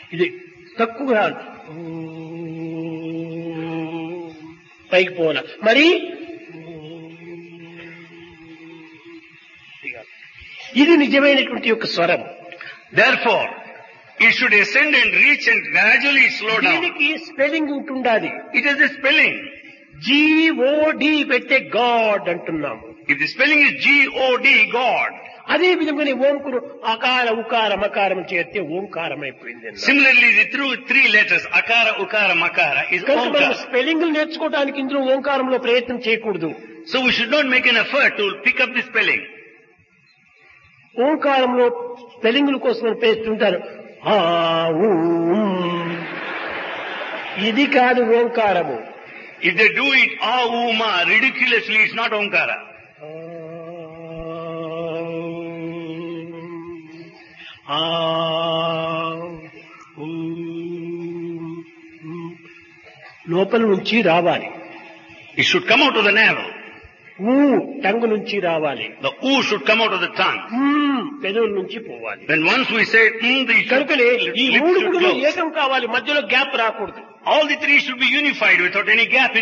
ఇది తక్కువ పైకి పోవాల మరి ఇది నిజమైనటువంటి యొక్క స్వరం Therefore, it should ascend and reach and gradually slow down. దీనికి స్పెల్లింగ్ ఉంటుండాది It is a spelling. G O D పెట్టే గాడ్ అంటున్నాము If the spelling is G-O-D, God. అదే విధంగానే ఓంకురు అకార ఉకార మకారం చేస్తే ఓంకారం అయిపోయింది అన్నారు. Similarly, the through three letters, Akara, Ukara, Makara, is కనుక మనం Omkara. స్పెల్లింగ్ నేర్చుకోవడానికి ఇందులో ఓంకారంలో ప్రయత్నం చేయకూడదు So we should not make an effort to pick up the spelling. ఓంకారంలో స్పెల్లింగ్ల కోసం పేస్తుంటారు ఆ, ఊ, ఉమ్. ఇది కాదు ఓంకారము If they do it, ah, oo, ma, ridiculously, it's not Omkara. ఆ, ఊ, ఉమ్. లోపల నుంచి రావాలి It should come out of the navel. ఊ టంగు నుంచి రావాలి The oo should come out of the tongue. ఉమ్, పెదవుల నుంచి పోవాలి When once we say, mm, the కనుకనే ఈ lips మూడు should కూడా close. ఏకం కావాలి మధ్యలో గ్యాప్ రాకూడదు All the three should be unified without any gap in